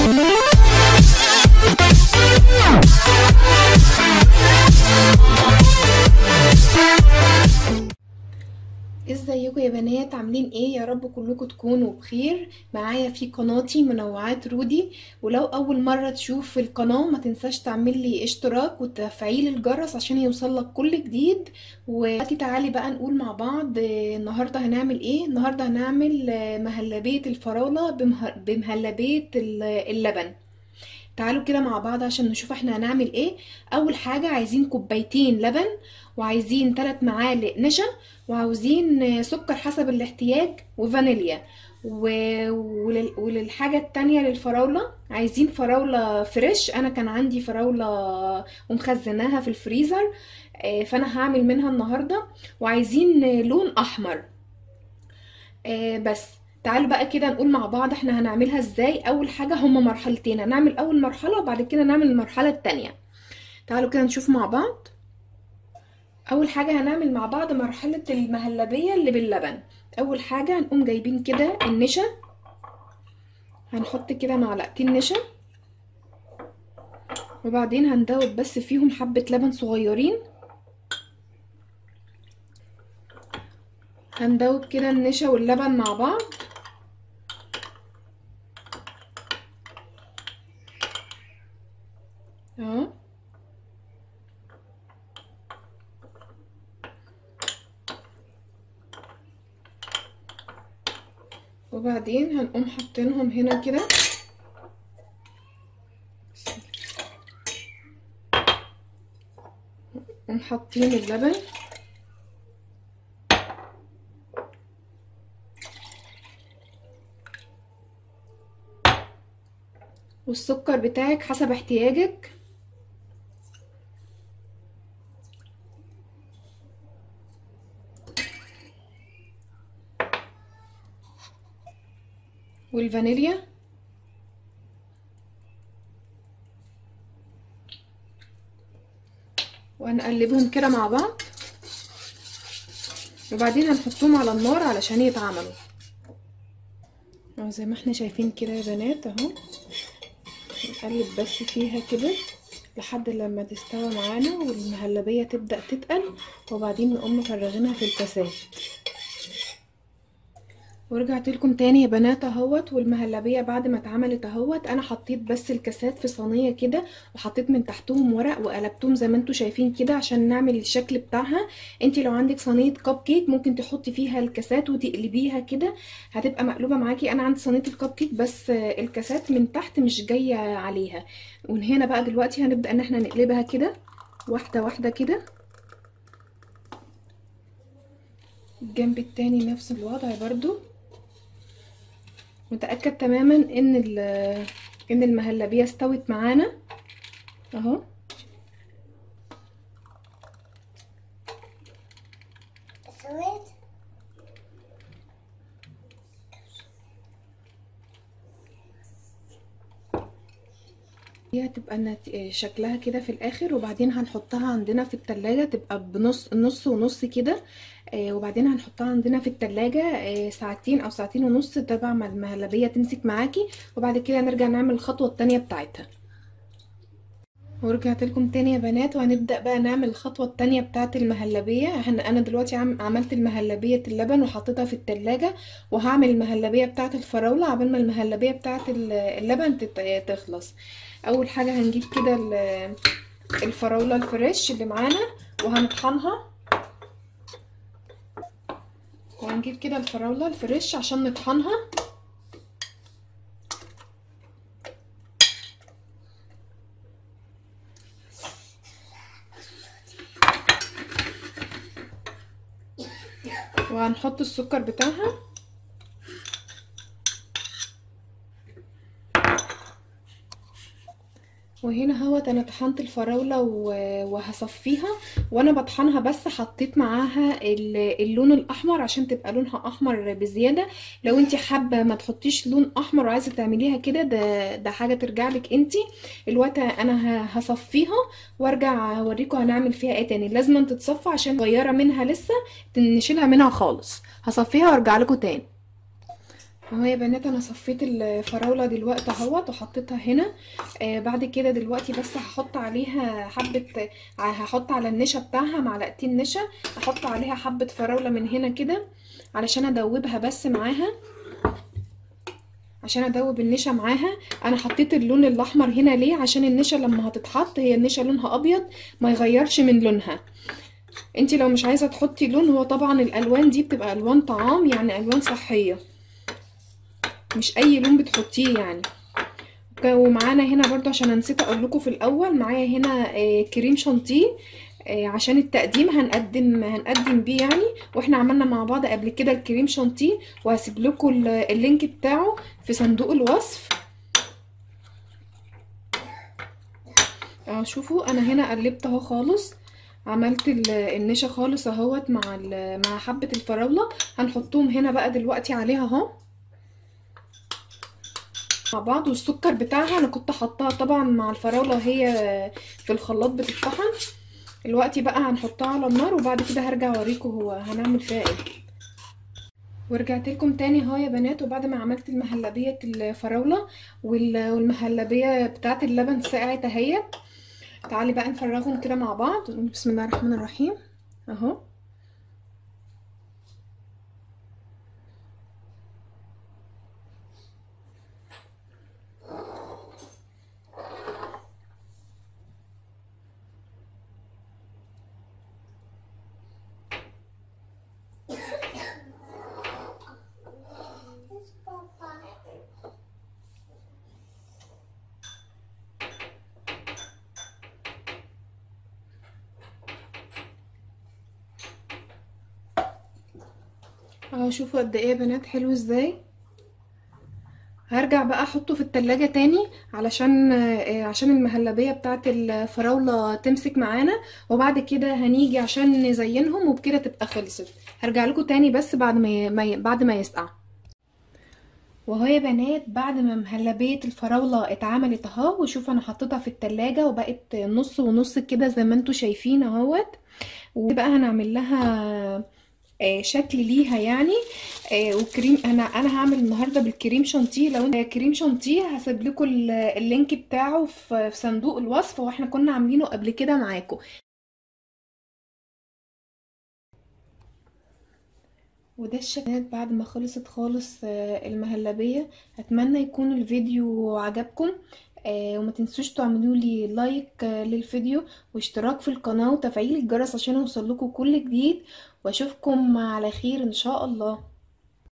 ازيكم يا بنات عاملين ايه يا رب كلكم تكونوا بخير معايا في قناتي منوعات رودي ولو اول مره تشوف القناه ما تنساش تعمل لي اشتراك وتفعيل الجرس عشان يوصلك كل جديد ودلوقتي تعالي بقى نقول مع بعض آه، النهارده هنعمل ايه النهارده هنعمل آه، مهلبيه الفراوله بمه- بمهلبيه ال- اللبن تعالوا كده مع بعض عشان نشوف احنا هنعمل ايه اول حاجة عايزين كوبايتين لبن وعايزين 3 معالق نشا وعاوزين سكر حسب الاحتياج وفانيليا و... ولل... وللحاجة التانية للفراولة عايزين فراولة فريش انا كان عندي فراولة ومخزناها في الفريزر آه، فانا هعمل منها النهاردة وعايزين لون احمر آه، بس تعالوا بقى كده نقول مع بعض احنا هنعملها ازاي اول حاجة هما مرحلتين هنعمل اول مرحلة وبعد كده نعمل المرحلة التانية تعالوا كده نشوف مع بعض اول حاجة هنعمل مع بعض مرحلة المهلبية اللي باللبن اول حاجة هنقوم جايبين كده النشا هنحط كده معلقتين نشا وبعدين هندوب بس فيهم حبة لبن صغيرين هندوب كده النشا واللبن مع بعض اهو وبعدين هنقوم حاطينهم هنا كده نقوم حاطين اللبن والسكر بتاعك حسب احتياجك والفانيليا وهنقلبهم كده مع بعض وبعدين هنحطهم على النار علشان يتعملوا اهو زي ما احنا شايفين كده يا بنات اهو نقلب بس فيها كده لحد لما تستوى معانا والمهلبية تبدأ تتقل وبعدين نقوم مفرغينها في الكاسات ورجعت لكم تاني يا بنات اهوت والمهلبيه بعد ما اتعملت اهوت انا حطيت بس الكاسات في صينيه كده وحطيت من تحتهم ورق وقلبتهم زي ما انتم شايفين كده عشان نعمل الشكل بتاعها انت لو عندك صينيه كب كيك ممكن تحطي فيها الكاسات وتقلبيها كده هتبقى مقلوبه معاكي انا عندي صينيه الكب كيك بس الكاسات من تحت مش جايه عليها ومن هنا بقى دلوقتي هنبدا ان احنا نقلبها كده واحده واحده كده الجنب التاني نفس الوضع برضو متأكد تماما ان ان المهلبية استوت معانا اهو سويت دي هتبقى نت- شكلها كده في الاخر وبعدين هنحطها عندنا في التلاجة تبقى بنص نص ونص كده آه، وبعدين هنحطها عندنا في التلاجة آه، ساعتين او ساعتين ونص تبع ما المهلبية تمسك معاكي وبعد كده نرجع نعمل الخطوة التانية بتاعتها ورجعت لكم تاني يا بنات وهنبدأ بقى نعمل الخطوة التانية بتاعة المهلبية احنا انا دلوقتي عم عملت المهلبية اللبن وحطيتها في التلاجة وهعمل المهلبية بتاعة الفراولة عبال ما المهلبية بتاعة ال- اللبن تت- تخلص اول حاجة هنجيب كده ال- الفراولة الفريش اللي معانا وهنطحنها وهنجيب كده الفراولة الفريش عشان نطحنها وهنحط السكر بتاعها وهنا اهوت انا طحنت الفراولة و- وهصفيها وانا بطحنها بس حطيت معاها ال- اللون الاحمر عشان تبقى لونها احمر بزيادة لو انت حابة ما تحطيش لون احمر وعايزة تعمليها كده ده ده حاجة ترجع لك انت الوقت انا ه- هصفيها وارجع اوريكم هنعمل فيها ايه تاني لازم تتصفى عشان صغيرة منها لسه نشيلها منها خالص هصفيها وارجع لكم تاني اهو يا بنات انا صفيت الفراوله دلوقتي اهوت وحطيتها هنا آه بعد كده دلوقتي بس هحط عليها حبه هحط على النشا بتاعها معلقتين نشا احط عليها حبه فراوله من هنا كده علشان ادوبها بس معاها عشان ادوب النشا معاها انا حطيت اللون الاحمر هنا ليه عشان النشا لما هتتحط هي النشا لونها ابيض ما يغيرش من لونها انت لو مش عايزه تحطي لون هو طبعا الالوان دي بتبقى الوان طعام يعني الوان صحيه مش اي لون بتحطيه يعني ومعانا هنا برضو عشان نسيت اقول لكم في الاول معايا هنا كريم شانتيه عشان التقديم هنقدم هنقدم بيه يعني واحنا عملنا مع بعض قبل كده الكريم شانتيه وهسيب لكم اللينك بتاعه في صندوق الوصف اه شوفوا انا هنا قلبت اهو خالص عملت النشا خالص اهوت مع مع حبه الفراوله هنحطهم هنا بقى دلوقتي عليها اهو مع بعض والسكر بتاعها انا كنت حطاها طبعا مع الفراوله وهي في الخلاط بتتطحن دلوقتي بقى هنحطها على النار وبعد كده هرجع اوريكم هو هنعمل فيها ايه ورجعت لكم تاني اهو يا بنات وبعد ما عملت المهلبيه الفراوله والمهلبيه بتاعه اللبن سقعت اهيت تعالي بقى نفرغهم كده مع بعض بسم الله الرحمن الرحيم اهو اهو شوفوا قد ايه يا بنات حلو ازاي هرجع بقى احطه في التلاجة تاني علشان عشان المهلبية بتاعت الفراولة تمسك معانا وبعد كده هنيجي عشان نزينهم وبكده تبقى خلصت هرجع لكم تاني بس بعد ما بعد ما يسقع وهو يا بنات بعد ما مهلبية الفراولة اتعملت اهو وشوف انا حطيتها في التلاجة وبقت نص ونص كده زي ما انتوا شايفين اهوت وبقى هنعمل لها آه شكل ليها يعني آه وكريم انا انا هعمل النهارده بالكريم شانتيه لو انت كريم شانتيه هسيب لكم اللينك بتاعه في صندوق الوصف واحنا كنا عاملينه قبل كده معاكم وده الشكل بعد ما خلصت خالص آه المهلبيه اتمنى يكون الفيديو عجبكم وما تنسوش تعملوا لي لايك للفيديو واشتراك في القناه وتفعيل الجرس عشان يوصل لكم كل جديد واشوفكم على خير ان شاء الله